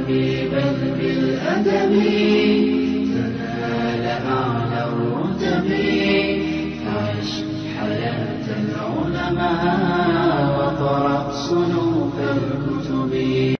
بل بالأدب تنال أعلى الرتب فعش حياة العلماء وقرأ صنوف الكتب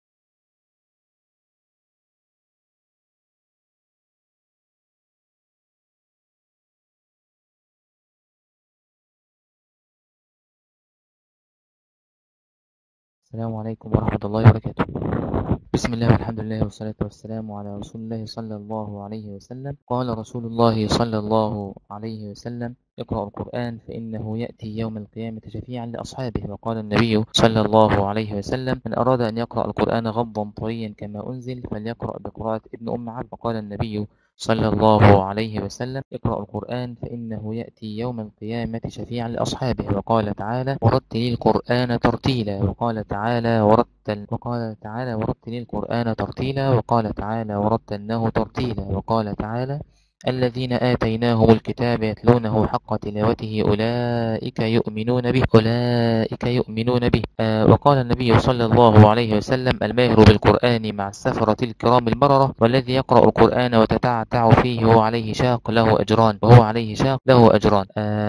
السلام عليكم ورحمة الله وبركاته بسم الله والحمد لله والصلاة والسلام على رسول الله صلى الله عليه وسلم قال رسول الله صلى الله عليه وسلم اقرأ القرآن فإنه يأتي يوم القيامة شفيعا لأصحابه وقال النبي صلى الله عليه وسلم من أراد أن يقرأ القرآن غضا طريا كما أنزل فليقرأ بقراءة ابن أم عبد وقال النبي صلى الله عليه وسلم اقرأ القرآن فإنه يأتي يوم القيامة شفيعا لأصحابه وقال تعالى ورتل القرآن ترتيلا وقال تعالى ورتل وقال تعالى ورتل القرآن ترتيلا وقال تعالى ورتلناه ترتيلا وقال تعالى الذين آتيناهم الكتاب يتلونه حق تلاوته أولئك يؤمنون به أولئك يؤمنون به آه وقال النبي صلى الله عليه وسلم الماهر بالقرآن مع السفرة الكرام البررة والذي يقرأ القرآن وتتعتع فيه وهو عليه شاق له أجران وهو عليه شاق له أجران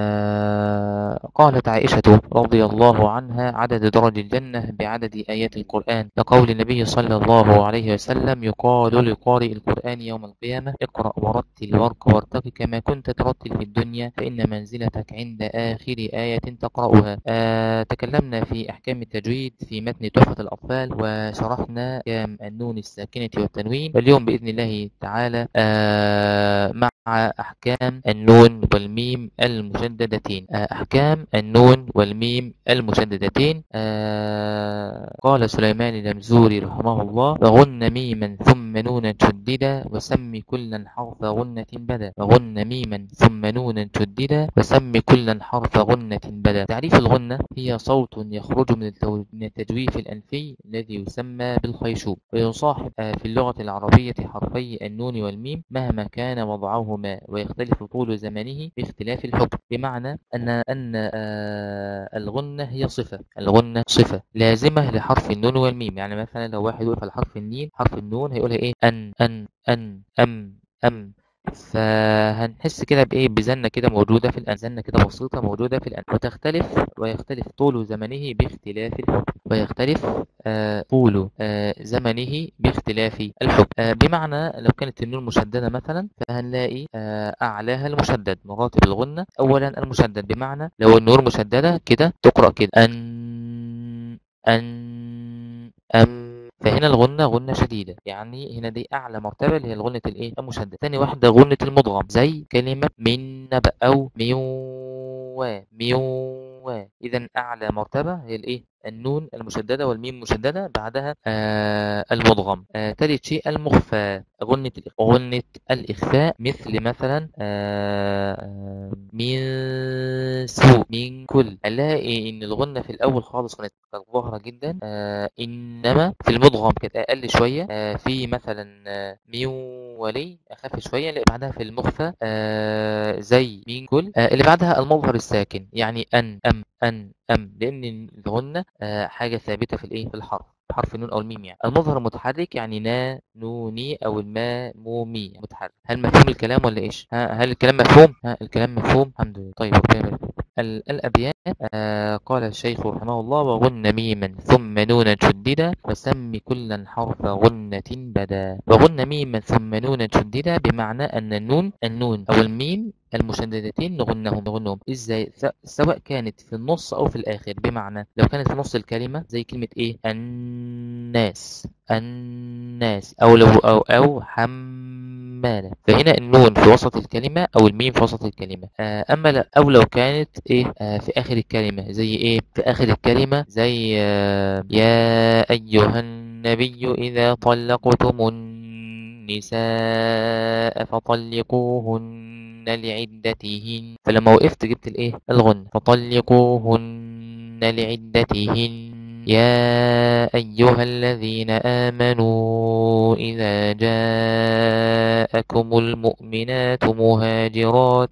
آه قالت عائشة رضي الله عنها عدد درج الجنة بعدد آيات القرآن لقول النبي صلى الله عليه وسلم يقال لقارئ القرآن يوم القيامة اقرأ ورتل وارق وارتق كما كنت ترتل في الدنيا فإن منزلتك عند آخر آية تقرأها آه تكلمنا في أحكام التجويد في متن تحفة الأطفال وشرحنا أحكام النون الساكنة والتنوين واليوم بإذن الله تعالى آه مع أحكام النون والميم المشددتين آه أحكام النون والميم المشددتين آه قال سليمان الجمزوري رحمه الله وغن ميما ثم نونا شددا وسم كلا حرف غنة بدا وغن ميما ثم نونا شددا وسم كلا حرف غنة بدا تعريف الغنة هي صوت يخرج من التو- من التجويف الأنفي الذي يسمى بالخيشوم ويصاحب آه، في اللغة العربية حرفي النون والميم مهما كان وضعهما ويختلف طول زمنه باختلاف الحكم بمعنى أن أن آه، الغنة هي صفة الغنة صفة لازمة لحرف النون والميم يعني مثلا لو واحد وقف على حرف النين حرف النون هيقولها ايه أن أن أن أم أم فهنحس كده بايه بزنه كده موجوده في الان زنه كده بسيطه موجوده في الان وتختلف ويختلف طول زمنه باختلاف الحكم ويختلف آه طول آه زمنه باختلاف الحكم آه بمعنى لو كانت النون مشدده مثلا فهنلاقي آه اعلاها المشدد مراتب الغنه اولا المشدد بمعنى لو النون مشدده كده تقرا كده ان ان ام فهنا الغنة غنة شديدة يعني هنا دي أعلى مرتبة اللي هي الغنة الإيه المشددة ثاني واحدة غنة المدغم زي كلمة من نبأ أو ميوا ميوا إذا أعلى مرتبة هي الإيه النون المشددة والميم مشددة بعدها آه المدغم آه ثالث شيء المخفى غنة الإخ- غنة الإخفاء مثل مثلا آه آه، من سوء من كل ألاقي إن الغنة في الأول خالص كانت كانت ظاهرة جدا آه إنما في المدغم كانت أقل شوية آه في مثلا آه، من ولي أخف شوية اللي بعدها في المخفى آه زي من كل آه اللي بعدها المظهر الساكن يعني أن أم أن أم لأن الغنة آه حاجة ثابتة في الإيه في الحرف حرف النون او الميم يعني المظهر متحرك يعني نا نوني او الماء مومي متحرك هل مفهوم الكلام ولا ايش ها هل الكلام مفهوم ها الكلام مفهوم الحمد لله طيب ربنا يبارك فيك. ال- الابيات آه قال الشيخ رحمه الله وغن ميما ثم نونا شددا وسم كلا حرف غنة بدا وغن ميما ثم نونا شددا بمعنى ان النون النون او الميم المشددتين نغنهم نغنهم ازاي س- سواء كانت في النص او في الاخر بمعنى لو كانت في نص الكلمه زي كلمه ايه الناس الناس او لو او او حماله فهنا النون في وسط الكلمه او الميم في وسط الكلمه آه اما لا او لو كانت ايه آه في اخر الكلمه زي ايه في اخر الكلمه زي آه يا ايها النبي اذا طلقتم النساء فطلقوهن لعدتهن فلما وقفت جبت الايه الغن فطلقوهن لعدتهن يا أيها الذين آمنوا إذا جاءكم المؤمنات مهاجرات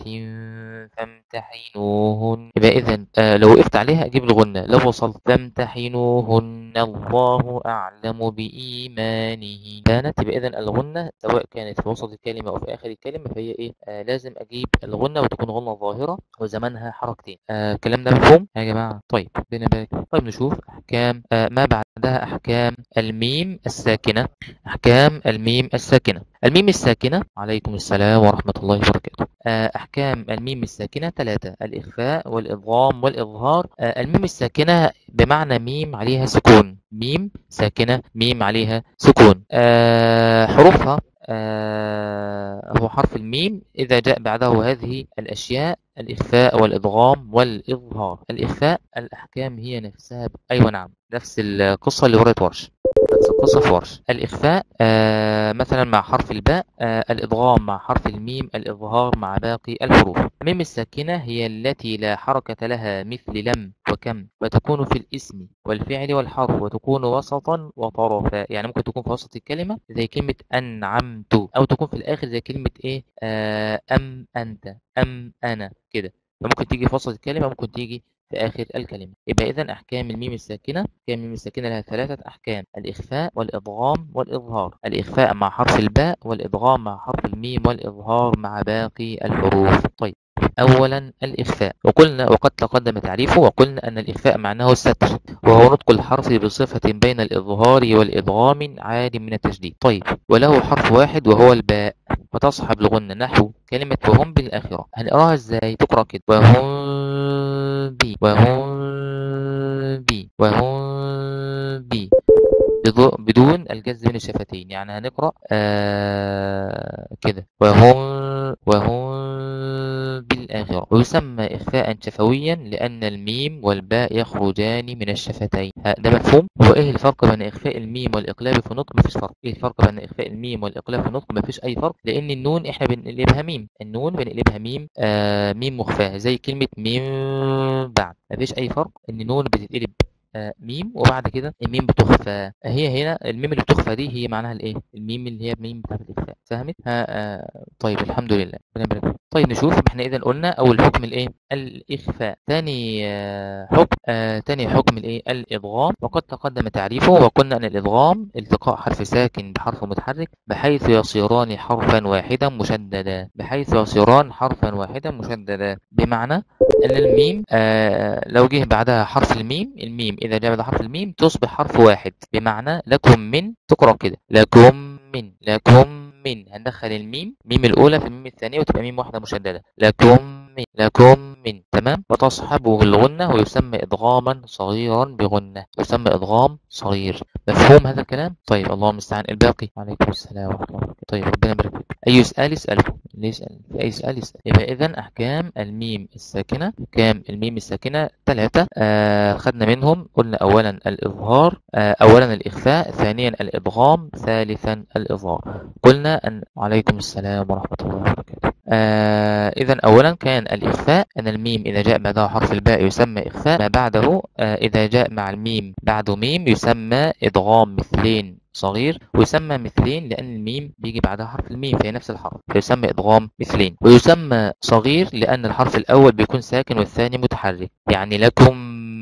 فامتحنوهن يبقى إذا آه لو وقفت عليها أجيب الغنة لو وصلت فامتحنوهن الله أعلم بإيمانه كانت يبقى إذا الغنة سواء كانت في وسط الكلمة أو في آخر الكلمة فهي إيه آه لازم أجيب الغنة وتكون غنة ظاهرة وزمنها حركتين آه الكلام ده مفهوم يا جماعة طيب ربنا يبارك طيب نشوف أحكام آه ما بعدها أحكام الميم الساكنة أحكام الميم الساكنة الميم الساكنة عليكم السلام ورحمة الله وبركاته آه أحكام الميم الساكنة ثلاثة الإخفاء والإضغام والإظهار آه الميم الساكنة بمعنى ميم عليها سكون ميم ساكنة ميم عليها سكون آه حروفها آه هو حرف الميم إذا جاء بعده هذه الأشياء الإخفاء والإضغام والإظهار الإخفاء الأحكام هي نفسها أيوة نعم نفس القصة اللي ورد ورش نفس القصة في ورش الإخفاء آه مثلا مع حرف الباء آه الإضغام مع حرف الميم الإظهار مع باقي الحروف الميم الساكنة هي التي لا حركة لها مثل لم وكم وتكون في الاسم والفعل والحرف وتكون وسطا وطرفا يعني ممكن تكون في وسط الكلمة زي كلمة أنعمت أو تكون في الآخر زي كلمة إيه آه أم أنت أم أنا كده فممكن تيجي في وسط الكلمة ممكن تيجي في آخر الكلمة يبقى إذا أحكام الميم الساكنة أحكام الميم الساكنة لها ثلاثة أحكام الإخفاء والإضغام والإظهار الإخفاء مع حرف الباء والإضغام مع حرف الميم والإظهار مع باقي الحروف طيب أولا الإخفاء وقلنا وقد تقدم تعريفه وقلنا أن الإخفاء معناه الستر وهو نطق الحرف بصفة بين الإظهار والإضغام عاد من التشديد طيب وله حرف واحد وهو الباء وتصحب الغنة نحو كلمة وهم بالآخرة هنقراها إزاي تقرأ كده وهم بي وهم بي وهم بي بدون الجز من الشفتين يعني هنقرأ آه كده وهم وهم بالآخرة ويسمى إخفاء شفويا لأن الميم والباء يخرجان من الشفتين ده مفهوم هو إيه الفرق بين إخفاء الميم والإقلاب في النطق مفيش فرق إيه الفرق بين إخفاء الميم والإقلاب في النطق مفيش أي فرق لأن النون إحنا بنقلبها ميم النون بنقلبها ميم آه ميم مخفاة زي كلمة ميم بعد مفيش أي فرق إن النون بتتقلب ميم وبعد كده الميم بتخفى هي هنا الميم اللي بتخفى دي هي معناها الايه الميم اللي هي ميم بتاعت الاخفاء فهمت آه طيب الحمد لله طيب نشوف احنا اذا قلنا اول حكم الايه الاخفاء ثاني آه حكم آه ثاني حكم الايه الادغام وقد تقدم تعريفه وقلنا ان الادغام التقاء حرف ساكن بحرف متحرك بحيث يصيران حرفا واحدا مشددا بحيث يصيران حرفا واحدا مشددا بمعنى ان الميم آه لو جه بعدها حرف الميم الميم إذا جاء بعد حرف الميم تصبح حرف واحد بمعنى لكم من تقرأ كده لكم من لكم من هندخل الميم ميم الأولى في الميم الثانية وتبقى ميم واحدة مشددة لكم من لكم من تمام وتصحبه الغنة ويسمى إدغاما صغيرا بغنة يسمى إدغام صغير مفهوم هذا الكلام طيب الله المستعان الباقي وعليكم السلام ورحمة الله طيب ربنا يبارك فيك أي سؤال اسأله اللي يسأل في أي سؤال يسأل يبقى إذا أحكام الميم الساكنة أحكام الميم الساكنة ثلاثة آه خدنا منهم قلنا أولا الإظهار آه أولا الإخفاء ثانيا الإدغام ثالثا الإظهار قلنا أن عليكم السلام ورحمة الله وبركاته آه إذا أولا كان الإخفاء أن الميم إذا جاء بعدها حرف الباء يسمى إخفاء ما بعده آه إذا جاء مع الميم بعده ميم يسمى إدغام مثلين صغير ويسمى مثلين لأن الميم بيجي بعدها حرف الميم فهي نفس الحرف فيسمى إدغام مثلين ويسمى صغير لأن الحرف الأول بيكون ساكن والثاني متحرك يعني لكم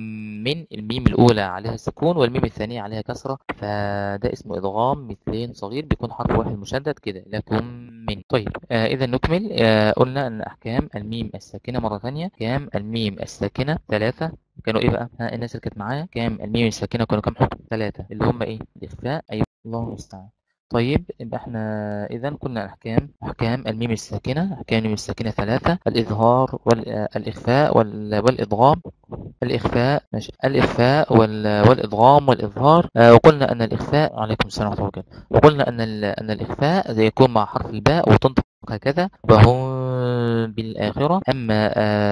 من الميم الأولى عليها سكون والميم الثانية عليها كسرة فده اسمه إدغام مثلين صغير بيكون حرف واحد مشدد كده لكم من طيب آه إذا نكمل آه قلنا أن أحكام الميم الساكنة مرة ثانية أحكام الميم الساكنة ثلاثة كانوا إيه بقى؟ ها الناس اللي كانت معايا كام الميم الساكنة كانوا كام حكم؟ ثلاثة اللي هم إيه؟ الإخفاء أيوه الله المستعان طيب يبقى احنا اذا قلنا احكام احكام الميم الساكنه احكام الميم الساكنه ثلاثه الاظهار والاخفاء والادغام الاخفاء ماشي الاخفاء والادغام والاظهار آه وقلنا ان الاخفاء عليكم السلام ورحمه الله وبركاته وقلنا ان ان الاخفاء يكون مع حرف الباء وتنطق هكذا وهو بالآخرة أما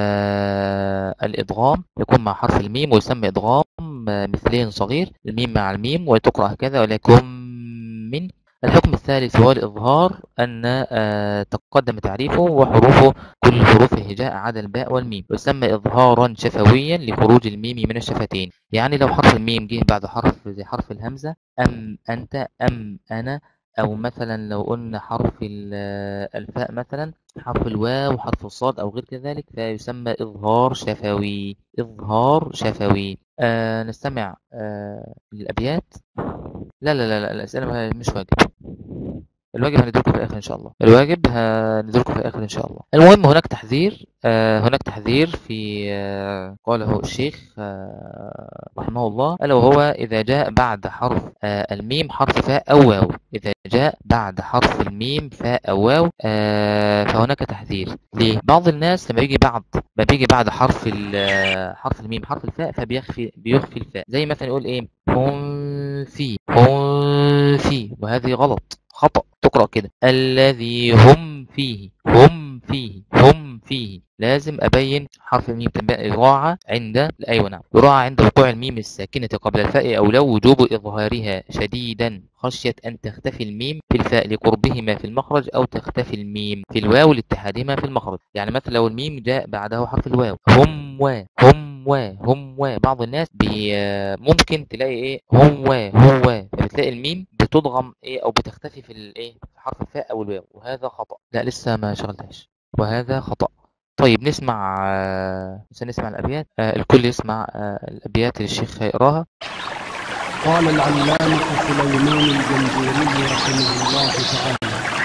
آه الإدغام يكون مع حرف الميم ويسمى إدغام مثلين صغير الميم مع الميم وتقرأ هكذا ولكم من الحكم الثالث هو الإظهار أن آه، تقدم تعريفه وحروفه كل حروف الهجاء عدا الباء والميم يسمى إظهارا شفويا لخروج الميم من الشفتين يعني لو حرف الميم جه بعد حرف زي حرف الهمزة أم أنت أم أنا أو مثلا لو قلنا حرف ال- الفاء مثلا حرف الواو حرف الصاد أو غير كذلك فيسمى إظهار شفوي إظهار شفوي آه نستمع آه للأبيات لا لا لا لا الأسئلة ما- مش واجب الواجب هندركه في الآخر إن شاء الله الواجب هندركه في الآخر إن شاء الله المهم هناك تحذير آه هناك تحذير في آه قاله الشيخ آه رحمه الله ألا وهو إذا جاء بعد حرف آه الميم حرف فاء أو واو إذا جاء بعد حرف الميم فاء أو واو آه فهناك تحذير ليه؟ بعض الناس لما يجي بعد ما بيجي بعد حرف ال- حرف الميم حرف الفاء فبيخفي بيخفي الفاء زي مثلا يقول ايه هم في هم في وهذه غلط خطأ تقرأ كده الذي هم فيه هم فيه هم فيه لازم أبين حرف الميم تنبأ يراعى عند أيوة نعم يراعى عند وقوع الميم الساكنة قبل الفاء أو لو وجوب إظهارها شديدا خشية أن تختفي الميم في الفاء لقربهما في المخرج أو تختفي الميم في الواو لاتحادهما في المخرج يعني مثلا لو الميم جاء بعده حرف الواو هم و هم و هم و بعض الناس بي ممكن تلاقي ايه هم و هم و فبتلاقي الميم بتضغم ايه او بتختفي في الايه في حرف الفاء او الواو وهذا خطأ لا لسه ما شغلتهاش وهذا خطأ طيب نسمع آه، نسمع الأبيات آه، الكل يسمع آه، الأبيات اللي الشيخ هيقراها قال العلامة سليمان الجنزوري رحمه الله تعالى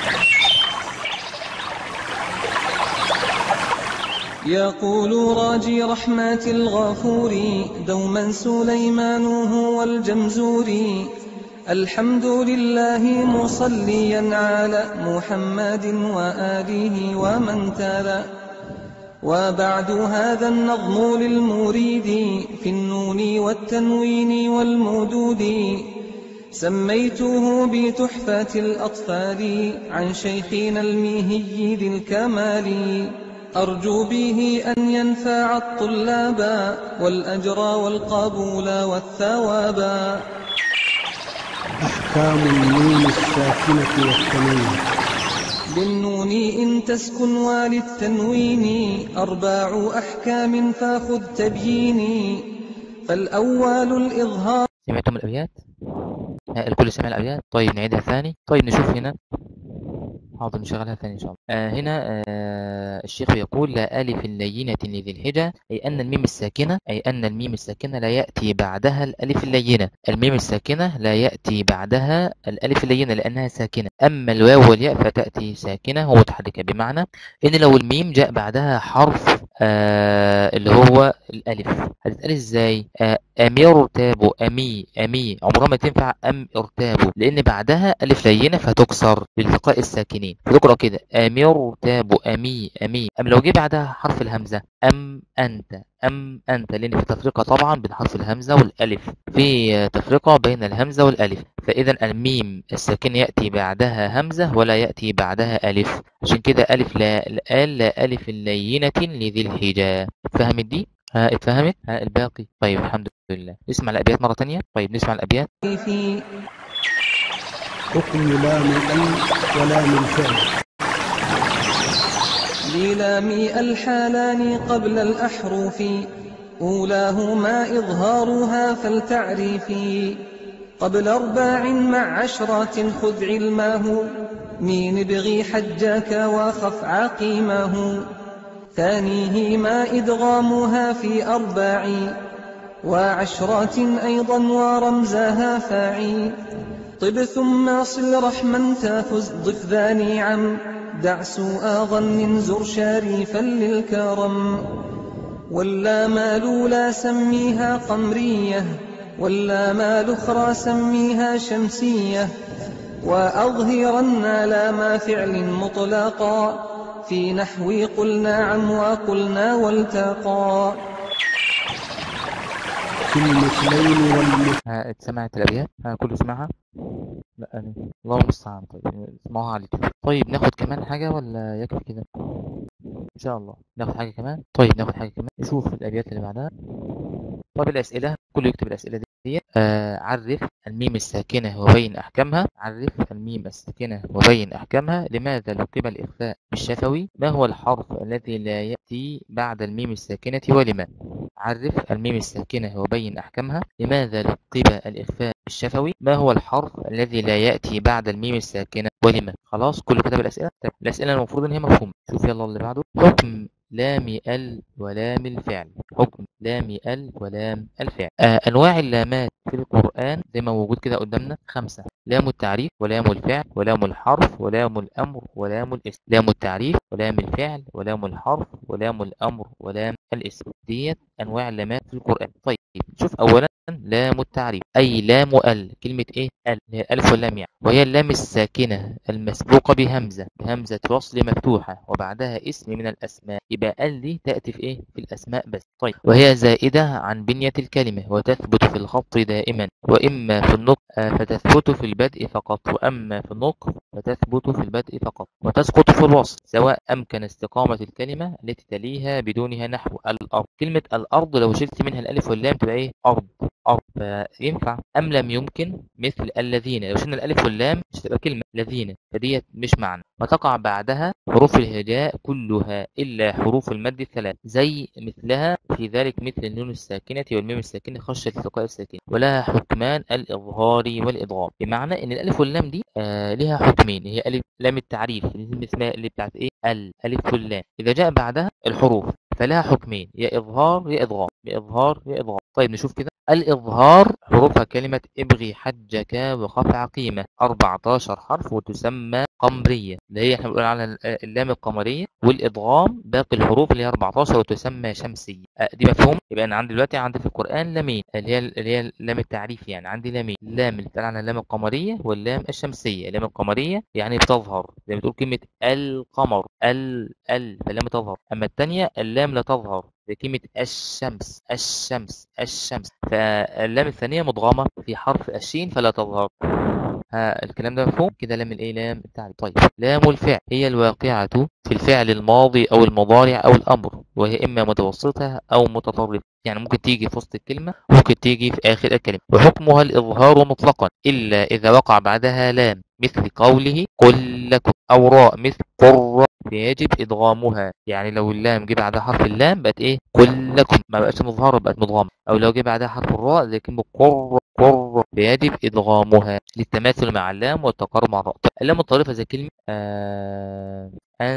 يقول راجي رحمة الغفور دوما سليمان هو الجمزور الحمد لله مصليا على محمد وآله ومن تلا وبعد هذا النظم للمريد في النون والتنوين والمدود سميته بتحفة الأطفال عن شيخنا الميهي ذي الكمال أرجو به أن ينفع الطلاب والأجر والقبول والثواب أحكام النون الساكنة والتنوين بالنون إن تسكن وللتنوين أربع أحكام فخذ تبييني فالأول الإظهار سمعتم الأبيات آه، الكل سمع الأبيات طيب نعيدها ثاني طيب نشوف هنا حاضر نشغلها ثاني إن شاء الله آه هنا آه الشيخ يقول لا ألف لينة لذي الحجة أي أن الميم الساكنة أي أن الميم الساكنة لا يأتي بعدها الألف اللينة الميم الساكنة لا يأتي بعدها الألف اللينة لأنها ساكنة أما الواو والياء فتأتي ساكنة ومتحركة بمعنى إن لو الميم جاء بعدها حرف آه اللي هو الألف هتتقال إزاي آه أمير ارتابوا أمي أمي عمرها ما تنفع أم ارتابوا لأن بعدها ألف لينة فتكسر لالتقاء الساكنين فتقرأ كده أمير ارتابوا أمي أمي أم لو جه بعدها حرف الهمزة أم أنت أم أنت لأن في تفرقة طبعا بين حرف الهمزة والألف في تفرقة بين الهمزة والألف فإذا الميم الساكن يأتي بعدها همزة ولا يأتي بعدها ألف عشان كده ألف لا الآن لا ألف لينة لذي الحجة فهمت دي؟ ها اتفهمت؟ ها الباقي طيب الحمد لله نسمع الأبيات مرة تانية طيب نسمع الأبيات في حكم لام ال ولام الفعل للام الحالان قبل الأحرف أولاهما إظهارها فلتعرفي قبل أرباع مع عشرة خذ علمه مين ابغي حجاك وخف عقيمه ثانيهما إدغامها في أرباع وعشرات أيضا ورمزها فاعي طب ثم صل رحما تافز ضف ذا نعم دع سوء ظن زر شريفا للكرم ولا مال لا سميها قمرية ولا مال أخرى سميها شمسية وأظهرن لا ما فعل مطلقا في نحو قل نعم وقلنا والتقى في المثلين والمثلين ها اتسمعت الأبيات ها كله سمعها لا أنا الله المستعان طيب اسمعوها على اليوتيوب طيب ناخد كمان حاجة ولا يكفي كده إن شاء الله ناخد حاجة كمان طيب ناخد حاجة كمان نشوف الأبيات اللي بعدها طيب الأسئلة كله يكتب الأسئلة دي آه عرف الميم الساكنة وبين أحكامها عرف الميم الساكنة وبين أحكامها لماذا لقب الإخفاء بالشفوي ما هو الحرف الذي لا يأتي بعد الميم الساكنة ولما عرف الميم الساكنة وبين أحكامها لماذا لقب الإخفاء بالشفوي ما هو الحرف الذي لا يأتي بعد الميم الساكنة ولما خلاص كل كتاب الأسئلة طيب الأسئلة المفروض إن هي مفهومة شوف يلا اللي بعده حكم لام ال ولام الفعل حكم لام ال ولام الفعل آه أنواع اللامات في القرآن زي ما موجود كده قدامنا خمسة لام التعريف ولام الفعل ولام الحرف ولام الأمر ولام الاسم لام التعريف ولام الفعل ولام الحرف ولام الأمر ولام الاسم ديت أنواع اللامات في القرآن طيب شوف أولا لام التعريف أي لام ال كلمة إيه ال هي الألف واللام يعني وهي اللام الساكنة المسبوقة بهمزة بهمزة وصل مفتوحة وبعدها اسم من الأسماء يبقى ال دي تأتي في إيه في الأسماء بس طيب وهي زائدة عن بنية الكلمة وتثبت في الخط دائما وإما في النطق فتثبت في البدء فقط وأما في النطق فتثبت في البدء فقط وتسقط في الوصف سواء أمكن استقامة الكلمة التي تليها بدونها نحو الأرض كلمة الأرض لو شلت منها الألف واللام تبقى إيه أرض أرض فينفع أم لم يمكن مثل الذين لو شلنا الألف واللام مش تبقى كلمة الذين فديت مش معنى وتقع بعدها حروف الهجاء كلها إلا حروف المد الثلاث زي مثلها في ذلك مثل النون الساكنة والميم الساكنة خشية التقاء الساكنة ولها حكمان الإظهار والإضغام بمعنى إن الألف واللام دي آه لها حكمين هي ألف لام التعريف اللي اسمها اللي بتاعت إيه ال ألف واللام إذا جاء بعدها الحروف فلها حكمين يا إظهار يا إضغام يا إظهار يا إضغام طيب نشوف كده الإظهار حروفها كلمة ابغي حجك وخف عقيمة 14 حرف وتسمى قمرية اللي هي احنا بنقول على اللام القمرية والإضغام باقي الحروف اللي هي 14 وتسمى شمسية دي مفهوم يبقى أنا عندي دلوقتي عندي في القرآن لامين اللي هي اللي هي لام التعريف يعني عندي لامين اللام اللي بتقال عنها اللام القمرية واللام الشمسية اللام القمرية يعني بتظهر زي ما بتقول كلمة القمر ال ال فاللام بتظهر أما الثانية اللام لا تظهر زي كلمة الشمس الشمس الشمس فاللام الثانية مضغمة في حرف الشين فلا تظهر ها الكلام ده مفهوم كده لام الايه لام التعريف طيب لام الفعل هي الواقعة في الفعل الماضي او المضارع او الامر وهي اما متوسطة او متطرفة يعني ممكن تيجي في وسط الكلمة ممكن تيجي في اخر الكلمة وحكمها الاظهار مطلقا الا اذا وقع بعدها لام مثل قوله قل لكم او راء مثل قر فيجب ادغامها يعني لو اللام جه بعدها حرف اللام بقت ايه قل لكم ما بقتش مظهره بقت مدغمه او لو جه بعدها حرف الراء زي كلمه قر قر فيجب ادغامها للتماثل مع اللام والتقارب مع الراء اللام الطريفه زي كلمه آه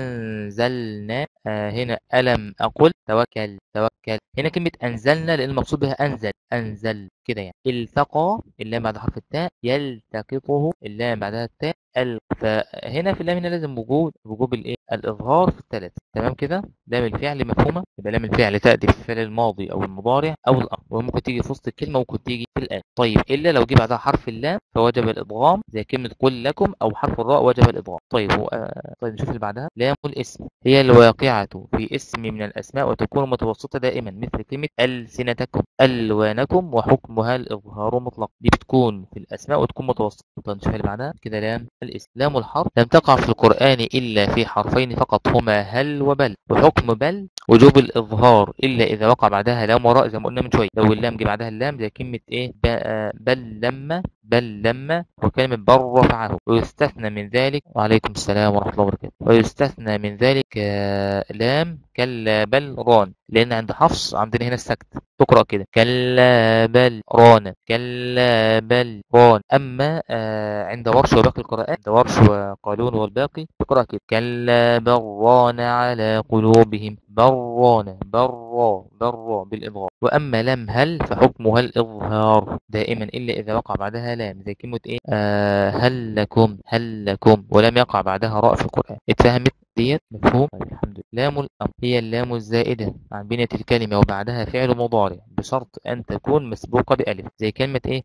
أنزلنا آه هنا ألم أقل توكل توكل هنا كلمة أنزلنا لأن المقصود بها أنزل أنزل كده يعني التقى اللام بعد حرف التاء يلتقطه اللام بعدها التاء ال فهنا في اللام هنا لازم وجود وجوب الايه الاظهار في الثلاث تمام كده لام الفعل مفهومه يبقى لام الفعل تاتي في الفعل الماضي او المضارع او الامر وممكن تيجي في وسط الكلمه وممكن تيجي في الان طيب الا لو جه بعدها حرف اللام فوجب الادغام زي كلمه قل لكم او حرف الراء وجب الادغام طيب هو آه طيب نشوف اللي بعدها لام الاسم هي الواقعه في اسم من الاسماء وتكون متوسطه دائما مثل كلمه السنتكم الوانكم وحكمها الاظهار مطلق دي بتكون في الاسماء وتكون متوسطه طيب نشوف اللي بعدها كده لام الاسم لام الحرف لم تقع في القرآن إلا في حرفين فقط هما هل وبل وحكم بل وجوب الإظهار إلا إذا وقع بعدها لام وراء زي ما قلنا من شوية لو اللام جه بعدها اللام زي كلمة إيه بل لما بل لما وكلمة بر رفعه ويستثنى من ذلك وعليكم السلام ورحمة الله وبركاته ويستثنى من ذلك لام كلا بل ران لأن عند حفص عندنا هنا السكت تقرأ كده كلا بل ران كلا بل ران أما عند ورش وباقي القراءات عند ورش وقالون والباقي تقرأ كده كلا بل ران على قلوبهم بران برا برا بالإضغام وأما لم هل فحكمها الإظهار دائما إلا إذا وقع بعدها لام زي كلمة إيه آه هل لكم هل لكم ولم يقع بعدها راء في القرآن اتفهمت ديت مفهوم الحمد لله لام الأمر هي اللام الزائدة عن بنية الكلمة وبعدها فعل مضارع بشرط أن تكون مسبوقة بألف زي كلمة إيه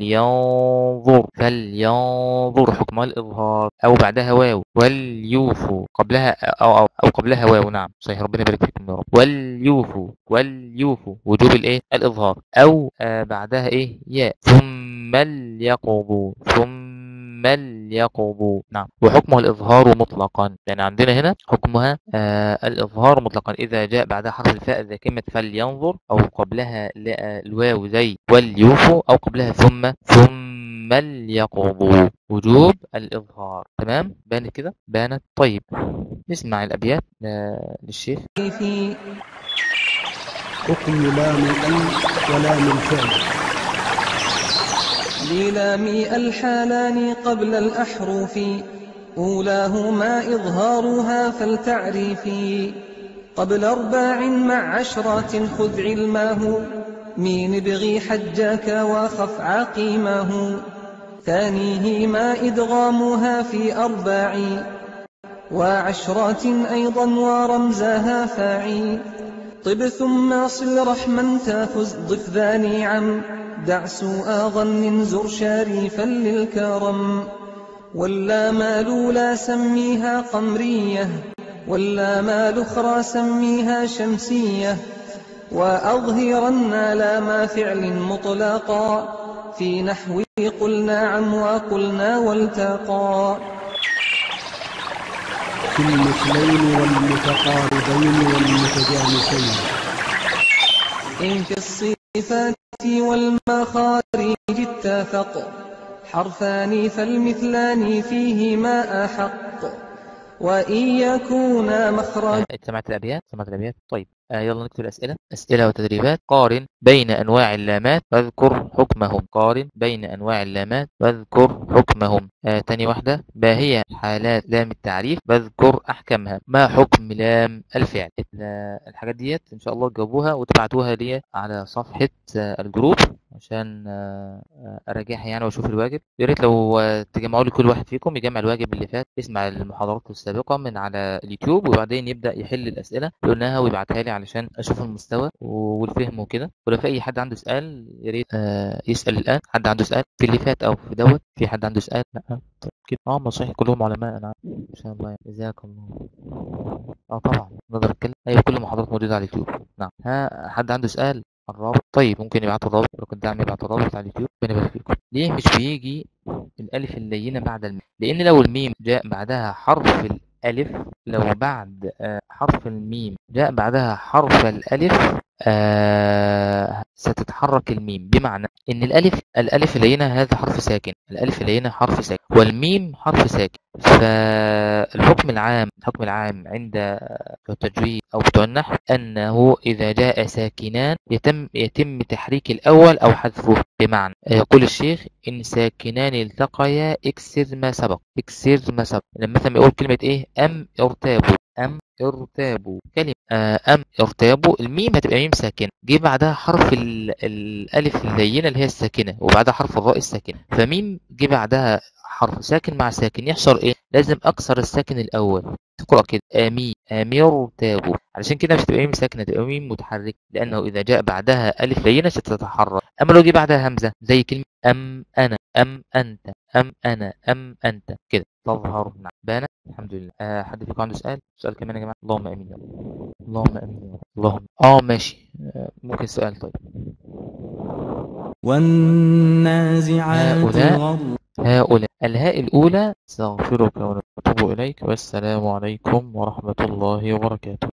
فلينظر فلينظر حكمها الإظهار أو بعدها واو وليوفوا قبلها أو, أو, أو قبلها واو نعم صحيح ربنا يبارك فيكم يا رب وليوفوا وليوفوا وجوب الإيه الإظهار أو آه بعدها إيه ياء ثم ليقضوا ثم يقضوا نعم وحكمها الإظهار مطلقا يعني عندنا هنا حكمها آه الإظهار مطلقا إذا جاء بعدها حرف الفاء زي كلمة فلينظر أو قبلها ل- آه، الواو زي وليوفوا أو قبلها ثم ثم ليقضوا وجوب الإظهار تمام بانت كده بانت طيب نسمع الأبيات آه، للشيخ في حكم لام أن ولام الفعل للام الحالان قبل الأحرف أولاهما إظهارها فالتعريف قبل أرباع مع عشرات خذ علماه مين ابغي حجاك وخف عقيماه ثانيهما إدغامها في أرباع وعشرات أيضا ورمزها فاعي طب ثم صل رحما تافز ضف ذا نعم دع سوء ظن زر شريفا للكرم ولا مال لا سميها قمرية ولا مال أخرى سميها شمسية وأظهرن لا ما فعل مطلقا في نحو قل نعم وقلنا والتقى في المثلين والمتقاربين والمتجانسين إن في الصفات والمخارج اتفق حرفان فالمثلان فيهما أحق وإن يكونا مخرج آه، سمعت الأبيات سمعت الأبيات طيب آه يلا نكتب الأسئلة أسئلة وتدريبات قارن بين أنواع اللامات واذكر حكمهم قارن بين أنواع اللامات واذكر حكمهم آه تاني واحدة ما هي حالات لام التعريف واذكر أحكامها ما حكم لام الفعل ال- الحاجات ديت إن شاء الله تجاوبوها وتبعتوها لي على صفحة آه الجروب عشان آه، آه، اراجعها يعني واشوف الواجب يا ريت لو آه، تجمعوا لي كل واحد فيكم يجمع الواجب اللي فات يسمع المحاضرات السابقه من على اليوتيوب وبعدين يبدا يحل الاسئله اللي قلناها ويبعتها لي علشان اشوف المستوى والفهم وكده ولو في اي حد عنده سؤال يا ريت آه، يسال الان حد عنده سؤال في اللي فات او في دوت في حد عنده سؤال لا طيب كده اه ما صحيح كلهم علماء انا عارف. ان شاء الله يعني. جزاك الله اه طبعا نقدر اتكلم ايوه كل المحاضرات موجوده على اليوتيوب نعم ها حد عنده سؤال الرابط طيب ممكن يبعتوا الرابط لو كنت داعم يبعت الرابط على اليوتيوب ربنا يبارك فيكم ليه مش بيجي الالف اللينه بعد الميم لان لو الميم جاء بعدها حرف الالف لو بعد آه، حرف الميم جاء بعدها حرف الالف آه ستتحرك الميم بمعنى ان الالف الالف اللينه هذا حرف ساكن الالف اللينه حرف ساكن والميم حرف ساكن فالحكم العام الحكم العام عند بتوع التجويد او بتوع النحو انه اذا جاء ساكنان يتم يتم تحريك الاول او حذفه بمعنى يقول الشيخ ان ساكنان التقيا اكسر ما سبق اكسر ما سبق لما مثلا يقول كلمه ايه ام ارتابوا ام ارتابوا كلمه آه، ام ارتابوا الميم هتبقى ميم ساكنه جه بعدها حرف ال- الالف اللينه اللي هي الساكنه وبعدها حرف الراء الساكنه فميم جه بعدها حرف ساكن مع ساكن يحصل ايه لازم اكسر الساكن الاول تقرا كده امي امير تابوا علشان كده مش تبقى ميم ساكنه تبقى ميم متحرك لانه اذا جاء بعدها الف لينه ستتحرك اما لو جه بعدها همزه زي كلمه ام انا ام انت ام انا ام انت كده تظهر نعم بان الحمد لله آه حد فيكم عنده سؤال سؤال كمان يا جماعه اللهم امين يا رب اللهم امين يا رب اللهم اه ماشي آه ممكن سؤال طيب والنازعات هؤلاء غرقا هؤلاء الهاء الأولى استغفرك ونتوب إليك والسلام عليكم ورحمة الله وبركاته